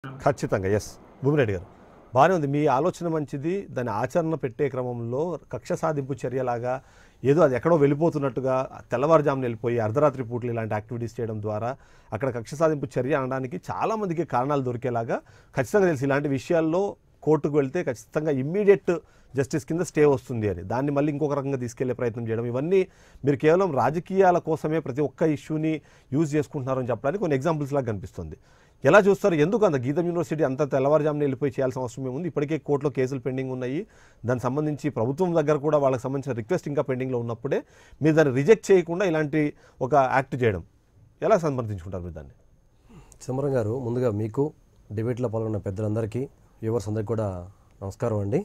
ఖచ్చితంగా ఎస్ భూమిరెడ్డి గారు బాగానే ఉంది మీ ఆలోచన మంచిది దాని ఆచరణ పెట్టే క్రమంలో కక్ష సాధింపు చర్యలాగా ఏదో అది ఎక్కడో వెళ్ళిపోతున్నట్టుగా తెల్లవారుజామున వెళ్ళిపోయి అర్ధరాత్రి పూటలు ఇలాంటి యాక్టివిటీస్ చేయడం ద్వారా అక్కడ కక్ష సాధింపు చర్య అనడానికి చాలామందికి కారణాలు దొరికేలాగా ఖచ్చితంగా తెలుసు ఇలాంటి విషయాల్లో కోర్టుకు వెళ్తే ఖచ్చితంగా ఇమ్మీడియట్ జస్టిస్ కింద స్టే వస్తుంది అని దాన్ని మళ్ళీ ఇంకొక రకంగా తీసుకెళ్లే ప్రయత్నం చేయడం ఇవన్నీ మీరు కేవలం రాజకీయాల కోసమే ప్రతి ఒక్క ఇష్యూని యూజ్ చేసుకుంటున్నారని చెప్పడానికి కొన్ని ఎగ్జాంపుల్స్ లాగా కనిపిస్తుంది ఎలా చూస్తారు ఎందుకు అంత గీతం యూనివర్సిటీ అంత తెల్లవారుజామున వెళ్ళిపోయి చేయాల్సిన అవసరం ఏముంది ఇప్పటికే కోర్టులో కేసులు పెండింగ్ ఉన్నాయి దానికి సంబంధించి ప్రభుత్వం దగ్గర కూడా వాళ్ళకి సంబంధించిన రిక్వెస్ట్ ఇంకా పెండింగ్లో ఉన్నప్పుడే మీరు దాన్ని రిజెక్ట్ చేయకుండా ఇలాంటి ఒక యాక్ట్ చేయడం ఎలా సమర్థించుకుంటారు మీరు దాన్ని చిదంబరం గారు ముందుగా మీకు డిబేట్లో పాల్గొన్న పెద్దలందరికీ వ్యూవర్స్ అందరికీ కూడా నమస్కారం అండి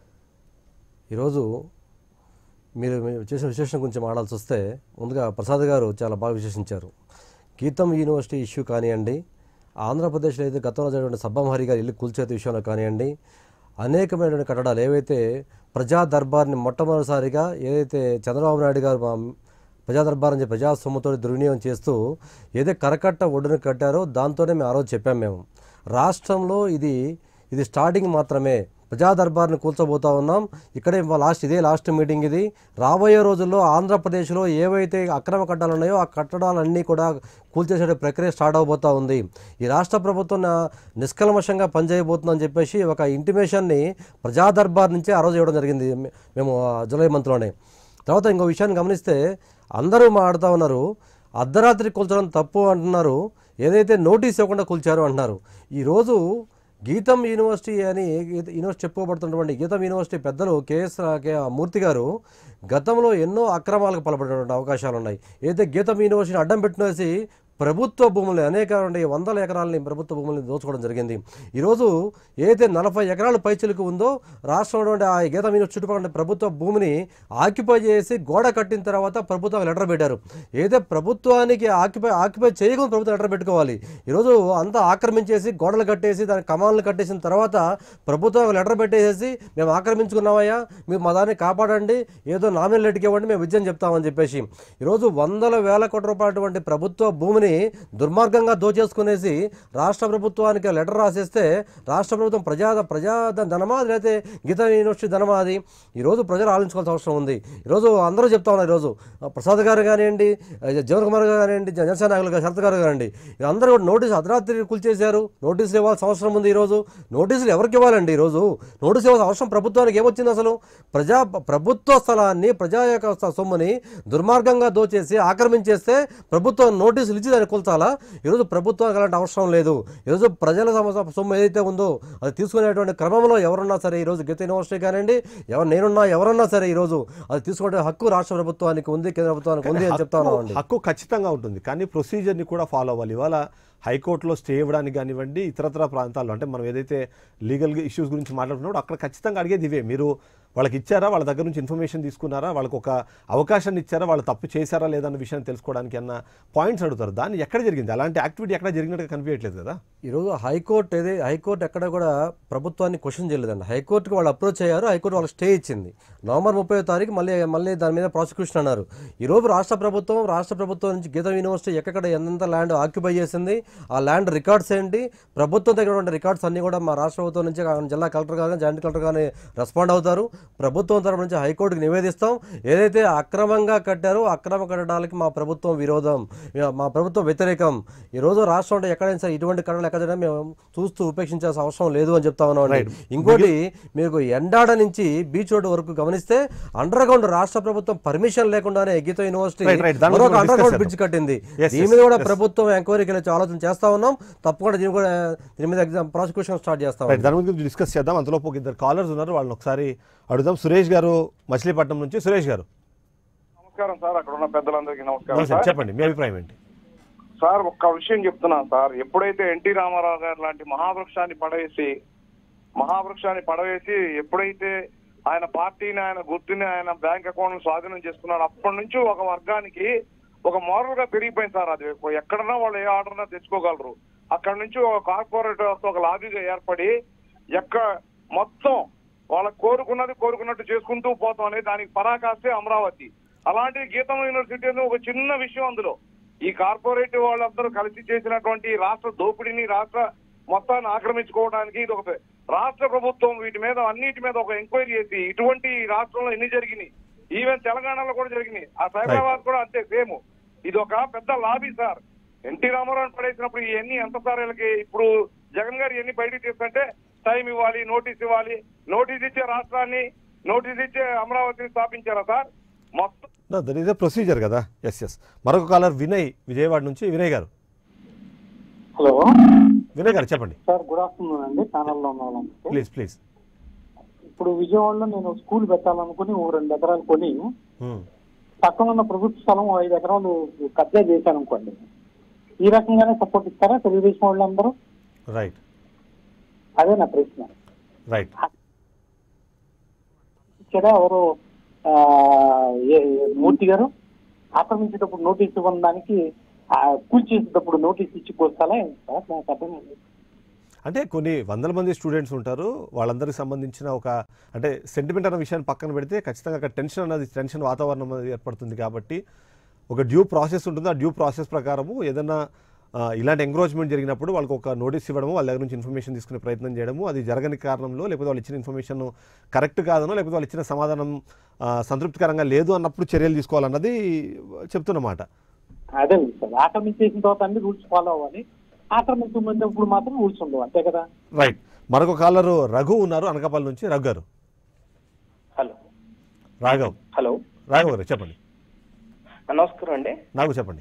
ఈరోజు మీరు మీరు చేసిన విశేషం గురించి మాట్లాడాల్సి వస్తే ముందుగా ప్రసాద్ గారు చాలా బాగా విశేషించారు గీతం యూనివర్సిటీ ఇష్యూ కానివ్వండి ఆంధ్రప్రదేశ్లో అయితే గతంలో జరిగిన సబ్బమహరి గారి ఇల్లు కూల్చేత విషయంలో కానివ్వండి అనేకమైనటువంటి కట్టడాలు ఏవైతే ప్రజా దర్బార్ని మొట్టమొదటిసారిగా ఏదైతే చంద్రబాబు నాయుడు గారు మా ప్రజా దర్బార్ అని చెప్పి ప్రజా సొమ్ముతో దుర్వినియోగం చేస్తూ ఏదైతే కరకట్ట ఒడ్డున కట్టారో దాంతోనే మేము ఆ రోజు చెప్పాం మేము రాష్ట్రంలో ఇది ఇది స్టార్టింగ్ మాత్రమే ప్రజా దర్బార్ని కూల్చబోతా ఉన్నాం ఇక్కడే మా లాస్ట్ ఇదే లాస్ట్ మీటింగ్ ఇది రాబోయే రోజుల్లో ఆంధ్రప్రదేశ్లో ఏవైతే అక్రమ కట్టాలు ఉన్నాయో ఆ కట్టడాలన్నీ కూడా కూల్చేసే ప్రక్రియ స్టార్ట్ అవబోతా ఉంది ఈ రాష్ట్ర ప్రభుత్వం నా- నిష్కల్మషంగా పనిచేయబోతుందని చెప్పేసి ఒక ఇంటిమేషన్ని ప్రజా దర్బార్ నుంచి ఆ రోజు ఇవ్వడం జరిగింది మే- మేము ఆ జూలై మంత్లోనే తర్వాత ఇంకో విషయాన్ని గమనిస్తే అందరూ మాట్లాడుతూ ఉన్నారు అర్ధరాత్రి కూల్చడం తప్పు అంటున్నారు ఏదైతే నోటీస్ ఇవ్వకుండా కూల్చారు అంటున్నారు ఈరోజు గీతం యూనివర్సిటీ అని గీత- యూనివర్సిటీ చెప్పుకోబడుతున్నటువంటి గీతం యూనివర్సిటీ పెద్దలు కేఎస్ కే మూర్తి గారు గతంలో ఎన్నో అక్రమాలకు పాల్పడినటువంటి అవకాశాలు ఉన్నాయి ఏదైతే గీతం యూనివర్సిటీని అడ్డం పెట్టినేసి ప్రభుత్వ భూములు అనేక వందల ఎకరాలని ప్రభుత్వ భూముల్ని దోచుకోవడం జరిగింది ఈరోజు ఏదైతే నలభై ఎకరాల పైచిలకు ఉందో రాష్ట్రంలో ఉండే ఆ గీతం యూనివర్సిటీ చుట్టుపక్కల ఉండే ప్రభుత్వ భూమిని ఆక్యుపై చేసి గోడ కట్టిన తర్వాత ప్రభుత్వం లెటర్ పెట్టారు ఏదైతే ప్రభుత్వానికి ఆక్యుపై ఆక్యుపై చేయకుండా ప్రభుత్వం లెటర్ పెట్టుకోవాలి ఈరోజు అంతా ఆక్రమించేసి గోడలు కట్టేసి దాని కమాన్లు కట్టేసిన తర్వాత ప్రభుత్వం లెటర్ పెట్టేసేసి మేము ఆక్రమించుకున్నామయ్యా మీరు మా దాన్ని కాపాడండి ఏదో నామినల్ రేటుకి ఇవ్వండి మేము విద్యను చెప్తామని చెప్పేసి ఈరోజు వందల వేల కోట్ల రూపాయలటువంటి ప్రభుత్వ భూమిని దుర్మార్గంగా దోచేసుకునేసి రాష్ట్ర ప్రభుత్వానికి లెటర్ రాసేస్తే రాష్ట్ర ప్రభుత్వం ప్రజా ప్రజా ధనమా లేకపోతే గీతా యూనివర్సిటీ ధనమా అది ఈరోజు ప్రజలు ఆలోచించుకోవాల్సిన అవసరం ఉంది ఈరోజు అందరూ చెప్తా ఉన్నారు ఈరోజు ఆ, ప్రసాద్ గారు కానివ్వండి ఆ, జగన్ కుమార్ గారు కానివ్వండి జనసేన నాయకులు గారు, శరత్ గారు కానివ్వండి అందరూ కూడా నోటీస్ అర్ధరాత్రి కూల్చేశారు నోటీసులు ఇవ్వాల్సిన అవసరం ఉంది ఈరోజు నోటీసులు ఎవరికి ఇవ్వాలండి ఈరోజు నోటీసులు ఇవ్వాల్సిన అవసరం ప్రభుత్వానికి ఏమొచ్చింది అసలు ప్రజా ప్రభుత్వ స్థలాన్ని ప్రజా యొక్క స- సొమ్ముని దుర్మార్గంగా దోచేసి ఆక్రమించేస్తే ప్రభుత్వం నోటీసులు ఇచ్చి దాన్ని కూల్చాలా ఈరోజు ప్రభుత్వానికి అలాంటి అవసరం లేదు ఈరోజు ప్రజల సమ- సొమ్ము ఏదైతే ఉందో అది తీసుకునేటువంటి క్రమంలో ఎవరున్నా సరే ఈరోజు గీత యూనివర్సిటీ కానివ్వండి ఎవరు నేనున్నా ఎవరన్నా సరే ఈరోజు అది తీసుకునే హక్కు రాష్ట్ర ప్రభుత్వానికి ఉంది కేంద్ర ప్రభుత్వానికి ఉంది అని చెప్తా ఉన్నామండి హక్కు ఖచ్చితంగా ఉంటుంది కానీ ప్రొసీజర్ని కూడా ఫాలో అవ్వాలి ఇవాళ హైకోర్టులో స్టే ఇవ్వడానికి కానివ్వండి ఇతరత్ర ప్రాంతాల్లో అంటే మనం ఏదైతే లీగల్ ఇష్యూస్ గురించి మాట్లాడుతున్నాడో అక్కడ ఖచ్చితంగా అడిగేది ఇవే మీరు వాళ్ళకి ఇచ్చారా వాళ్ళ దగ్గర నుంచి ఇన్ఫర్మేషన్ తీసుకున్నారా వాళ్ళకి ఒక అవకాశాన్ని ఇచ్చారా వాళ్ళు తప్పు చేశారా లేదా అన్న విషయాన్ని తెలుసుకోవడానికి అన్న పాయింట్స్ అడుగుతారు దాన్ని ఎక్కడ జరిగింది అలాంటి యాక్టివిటీ ఎక్కడ జరిగినట్టుగా కనిపించట్లేదు కదా ఈరోజు హైకోర్టు ఏది హైకోర్టు ఎక్కడ కూడా ప్రభుత్వాన్ని క్వశ్చన్ చేయలేదండి హైకోర్టుకి వాళ్ళు అప్రోచ్ అయ్యారు హైకోర్టు వాళ్ళకి స్టే ఇచ్చింది నవంబర్ ముప్పై తారీఖు మళ్ళీ మళ్ళీ దాని మీద ప్రాసిక్యూషన్ అన్నారు ఈరోజు రాష్ట్ర ప్రభుత్వం రాష్ట్ర ప్రభుత్వం నుంచి గీతం యూనివర్సిటీ ఎక్కడ ఎంత ల్యాండ్ ఆక్యుపై చేసింది ఆ ల్యాండ్ రికార్డ్స్ ఏంటి ప్రభుత్వం దగ్గర ఉన్న రికార్డ్స్ అన్ని కూడా మా రాష్ట్ర ప్రభుత్వం నుంచి ఆ జిల్లా కలెక్టర్ కానీ జాయింట్ కలెక్టర్ కానీ రెస్పాండ్ అవుతారు ప్రభుత్వం తరపు నుంచి హైకోర్టుకి నివేదిస్తాం ఏదైతే అక్రమంగా కట్టారో అక్రమ కట్టడాలకి మా ప్రభుత్వం విరోధం మా ప్రభుత్వం వ్యతిరేకం ఈరోజు రాష్ట్రంలో ఎక్కడైనా సరే ఇటువంటి కట్టడాలు ఎక్కడ జరిగినా మేము చూస్తూ ఉపేక్షించాల్సిన అవసరం లేదు అని చెప్తా ఉన్నాం అండి. ఇంకోటి మీకు ఎండాడ నుంచి బీచ్ రోడ్ వరకు గమనిస్తే అండర్ గ్రౌండ్ రాష్ట్ర ప్రభుత్వం పర్మిషన్ లేకుండానే గీత యూనివర్సిటీ Right, right. దాని మరొక గురించి అండర్ discuss గ్రౌండ్ చేద్దాం. బ్రిడ్జ్ కట్టింది Yes, దీని yes, మీద కూడా yes. ప్రభుత్వం ఎంక్వైరీకి వెళ్ళి ఆలోచన చేస్తా ఉన్నాం తప్పకుండా దీని కూడా దీని మీద ఎగ్జామ్ ప్రాసిక్యూషన్ స్టార్ట్ చేస్తాం రైట్ దాని గురించి డిస్కస్ చేద్దాం అంతలోపు ఒక ఇద్దరు కాలర్స్ ఉన్నారు వాళ్ళని ఒకసారి అడుగుదాం సురేష్ గారు మచిలీపట్నం నుంచి సురేష్ గారు నమస్కారం సార్ అక్కడ ఉన్న పెద్దలందరికీ నమస్కారం నమస్తే, సార్ చెప్పండి మీ అభిప్రాయం ఏంటి సార్ ఒక్క విషయం చెప్తున్నాను సార్ ఎప్పుడైతే ఎన్టీ రామారావు గారు లాంటి మహావృక్షాన్ని పడవేసి మహావృక్షాన్ని పడవేసి ఎప్పుడైతే ఆయన పార్టీని ఆయన గుర్తుని ఆయన బ్యాంక్ అకౌంట్ స్వాధీనం చేసుకున్నాడు అప్పటి నుంచి ఒక వర్గానికి ఒక మోరల్ గా పెరిగిపోయింది సార్ అది ఎక్కడన్నా వాళ్ళు ఏ ఆర్డర్ తెచ్చుకోగలరు అక్కడ నుంచి ఒక కార్పొరేట్ వ్యవస్థ ఒక లాబీగా ఏర్పడి ఎక్క మొత్తం వాళ్ళకి కోరుకున్నది కోరుకున్నట్టు చేసుకుంటూ పోతాం అనేది దానికి పరాకాస్తే అమరావతి అలాంటి గీతం యూనివర్సిటీ అనేది ఒక చిన్న విషయం అందులో ఈ కార్పొరేట్ వాళ్ళందరూ కలిసి చేసినటువంటి రాష్ట్ర దోపిడీని రాష్ట్ర మొత్తాన్ని ఆక్రమించుకోవడానికి ఇది ఒక రాష్ట్ర ప్రభుత్వం వీటి మీద అన్నిటి మీద ఒక ఎంక్వైరీ చేసి ఇటువంటి రాష్ట్రంలో ఎన్ని జరిగినాయి ఈవెన్ తెలంగాణలో కూడా జరిగినాయి ఆ సైబరాబాద్ కూడా అంతే సేమ్ ఇది ఒక పెద్ద లాబీ సార్ ఎన్టీ రామారావు పడేసినప్పుడు ఇవన్నీ ఎంత సార్ వీళ్ళకి ఇప్పుడు జగన్ గారు ఇవన్నీ బయటికి తీస్తుంటే టైం ఇవ్వాలి నోటీస్ ఇవ్వాలి నోటీస్ ఇచ్చే రాష్ట్రాన్ని నోటీస్ ఇచ్చే అమరావతిని స్థాపించారా సార్ మొత్తం దట్ ఈస్ ఎ ప్రొసీజర్ కదా ఎస్ ఎస్ మరొక కాలర్ వినయ్ విజయవాడ నుంచి వినయ్ గారు హలో వినయ్ గారు చెప్పండి సార్ గుడ్ ఆఫ్టర్నూన్ అండి ఛానల్లో ఉన్న వాళ్ళందరికీ. ప్లీజ్ ప్లీజ్ ఇప్పుడు విజయవాడలో నేను స్కూల్ పెట్టాలనుకుని ఓ రెండు ఎకరాలు కొని పక్కన ఉన్న ప్రభుత్వ స్థలం ఓ ఐదు ఎకరాలు కబ్జా చేశాను అనుకోండి ఈ రకంగానే సపోర్ట్ ఇస్తారా తెలుగుదేశం వాళ్ళందరూ రైట్ అదే నా ప్రశ్న రైట్ ఇక్కడ ఎవరు ఆ, ఏ- ఏ- మూర్తి గారు ఆక్రమించేటప్పుడు నోటీస్ ఇవ్వని దానికి ఆ, కూల్చేసేటప్పుడు నోటీస్ ఇచ్చి కోస్తాలా ఏంటి సార్ నాకు అర్థం కాలేదు. అంటే కొన్ని వందల మంది స్టూడెంట్స్ ఉంటారు వాళ్ళందరికి సంబంధించిన ఒక అంటే సెంటిమెంట్ అన్న విషయాన్ని పక్కన పెడితే ఖచ్చితంగా అక్కడ టెన్షన్ అన్నది టెన్షన్ వాతావరణం అనేది ఏర్పడుతుంది కాబట్టి ఒక డ్యూ ప్రాసెస్ ఉంటుంది ఆ డ్యూ ప్రాసెస్ ప్రకారము ఏదైనా ఆ, ఇలాంటి ఎంక్రోచ్మెంట్ జరిగినప్పుడు వాళ్ళకి ఒక నోటీస్ ఇవ్వడము వాళ్ళ దగ్గర నుంచి ఇన్ఫర్మేషన్ తీసుకునే ప్రయత్నం చేయడము అది జరగని కారణంలో లేకపోతే వాళ్ళు ఇచ్చిన ఇన్ఫర్మేషన్ కరెక్ట్ కాదనో లేకపోతే వాళ్ళు ఇచ్చిన సమాధానం ఆ, సంతృప్తికరంగా లేదు అన్నప్పుడు చర్యలు తీసుకోవాలన్నది చెప్తున్నమాట అదే సార్ ఆక్రమించేసిన తర్వాత అన్ని రూల్స్ ఫాలో అవ్వాలి ఆక్రమించినప్పుడు మాత్రం రూల్స్ ఉండవు అంతే కదా రైట్ మరొక కాలరు రఘు ఉన్నారు అనకాపల్లి నుంచి రఘు గారు హలో రాఘవ్ హలో రాఘవ్ గారు చెప్పండి ఆ, నమస్కారం అండి నాకు చెప్పండి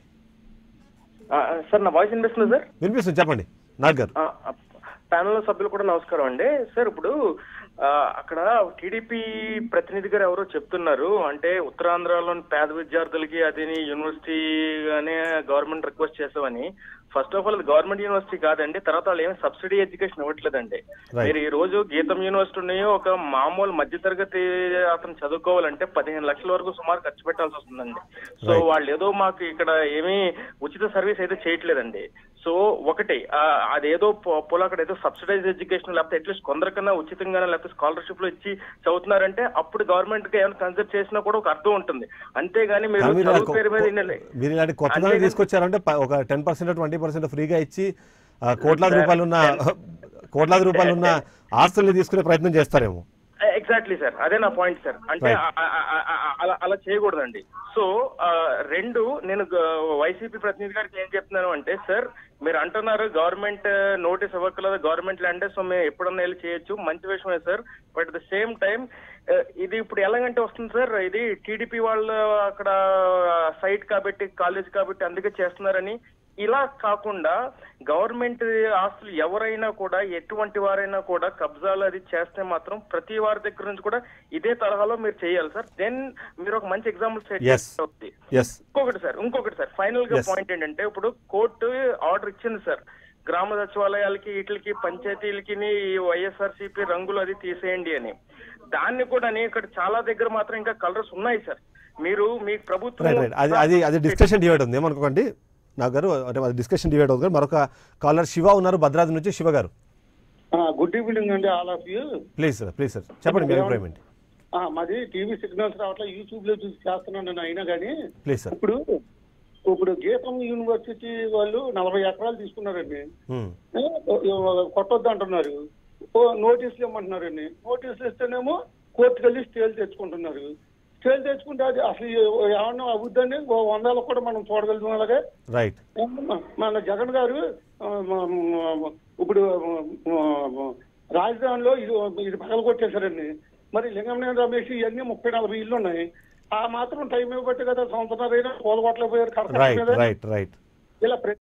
ఆ, సార్ నా వాయిస్ వినిపిస్తుంది సార్ వినిపిస్తుంది చెప్పండి నాగ్ గారు ఆ, ఆ, ప్యానల్ సభ్యులు కూడా నమస్కారం అండి సార్ ఇప్పుడు ఆ, అక్కడ టీడీపీ ప్రతినిధి గారు ఎవరో చెప్తున్నారు అంటే ఉత్తరాంధ్రలోని పేద విద్యార్థులకి అది యూనివర్సిటీ గానే గవర్నమెంట్ రిక్వెస్ట్ చేసామని ఫస్ట్ ఆఫ్ ఆల్ అది గవర్నమెంట్ యూనివర్సిటీ కాదండి తర్వాత వాళ్ళు ఏమి సబ్సిడీ ఎడ్యుకేషన్ ఇవ్వట్లేదండి Right. మీరు ఈ రోజు గీతం యూనివర్సిటీ ఒక మామూలు మధ్యతరగతి అతను చదువుకోవాలంటే పదిహేను లక్షల వరకు సుమారు ఖర్చు పెట్టాల్సి వస్తుందండి సో Right. వాళ్ళు ఏదో మాకు ఇక్కడ ఏమీ ఉచిత సర్వీస్ అయితే చేయట్లేదండి సో ఒకటి ఆ, అదేదో పొ- పొలం అక్కడ ఏదో సబ్సిడైజ్ ఎడ్యుకేషన్ లేకపోతే అట్లీస్ట్ కొందరికన్నా ఉచితంగానే లేకపోతే స్కాలర్షిప్ లో ఇచ్చి చదువుతున్నారంటే అప్పుడు గవర్నమెంట్ కి ఏమైనా కన్సిడర్ చేసినా కూడా ఒక అర్థం ఉంటుంది అంతేగాని మీరు కానీ మీరు ఇలా చదువు పేరు మీద ఇన్ని- మీరు ఇలాంటి కొత్తదనం అంతేగాని- తీసుకొచ్చారంటే ప- ఒక టెన్ పర్సెంట్ ట్వంటీ పర్సెంట్ ఫ్రీగా ఇచ్చి ఆ, కోట్లాది రూపాయలున్న కోట్లాది రూపాయలున్న ఆస్తుల్ని తీసుకునే ప్రయత్నం చేస్తారేమో ఎగ్జాక్ట్లీ సార్ అదే నా పాయింట్ సార్ అంటే Right. ఆ- ఆ- ఆ- ఆ- అలా అలా చేయకూడదండి సో ఆ, రెండు నేను వైసీపీ ప్రతినిధి గారికి ఏం చెప్తున్నాను అంటే సార్ మీరు అంటున్నారు గవర్నమెంట్ నోటీస్ ఇవ్వకలేదు గవర్నమెంట్ ల్యాండ్ సో మేము ఎప్పుడన్నా వెళ్ళి చేయొచ్చు మంచి విషయమే sir but at the same time ఇది ఇప్పుడు ఎలాగంటే వస్తుంది సార్ ఇది టీడీపీ వాళ్ళు అక్కడ సైట్ కాబట్టి కాలేజ్ కాబట్టి అందుకే చేస్తున్నారని ఇలా కాకుండా గవర్నమెంట్ ఆస్తులు ఎవరైనా కూడా ఎటువంటి వారైనా కూడా కబ్జాలు అది చేస్తే మాత్రం ప్రతి వారి దగ్గర నుంచి కూడా ఇదే తరహాలో మీరు చేయాలి సార్ దెన్ మీరు ఒక మంచి ఎగ్జాంపుల్ సెట్ Yes. అవుతుంది ఎస్ ఇంకొకటి సార్ ఇంకొకటి సార్ ఫైనల్ గా Yes. పాయింట్ ఏంటంటే ఇప్పుడు కోర్టు ఆర్డర్ ఇచ్చింది సార్ గ్రామ సచివాలయాలకి వీటికి పంచాయతీలకి వైఎస్ఆర్సీపీ రంగులు అది తీసేయండి అని దాన్ని కూడా ఇక్కడ చాలా దగ్గర మాత్రం ఇంకా కలర్స్ ఉన్నాయి సార్ మీరు మీ ప్రభుత్వం రైట్ రైట్ అది అది అది డిస్కషన్ డివైడ్ ఉంది ఏమనుకోకండి నా గారు అంటే అది డిస్కషన్ డివైడ్ అవుతుంది కానీ మరొక కాలర్ శివ ఉన్నారు భద్రాద్రి నుంచి శివ గారు గుడ్ ఈవినింగ్ అండి all of you please sir please sir చెప్పండి మీ అభిప్రాయం ఏంటి మాది టీవీ సిగ్నల్స్ రావట్లే యూట్యూబ్ లో చూసి చేస్తున్నాను నేను అయినా కానీ ప్లీజ్ సార్ ఇప్పుడు ఇప్పుడు గీతం యూనివర్సిటీ వాళ్ళు నలభై ఎకరాలు తీసుకున్నారండి మ్మ్. ఏ, కొట్టొద్దు అంటున్నారు ఓ నోటీసులు ఇవ్వమంటున్నారండి నోటీసులు ఇస్తేనేమో కోర్టుకు వెళ్ళి స్టేలు తెచ్చుకుంటున్నారు స్టేలు తెచ్చుకుంటే అది అసలు ఏమన్నా అవుద్దండి ఓ వందలకు కూడా మనం చూడగలుగుతాం అలాగే రైట్ మన జగన్ గారు ఆ, మ- మ- ఇప్పుడు ఆ, రాజధానిలో ఇది ఇది పగల కొట్టేశారండి మరి లింగంనేని రమేష్ ఇవన్నీ ముప్పై నలభై ఇల్లు ఉన్నాయి ఆ మాత్రం టైం ఇవ్వబట్టి కదా సంవత్సరం అయినా పోలగొట్టలేకపోయారు కడప రైట్ మీద రైట్ రైట్ ఇలా ప్రతి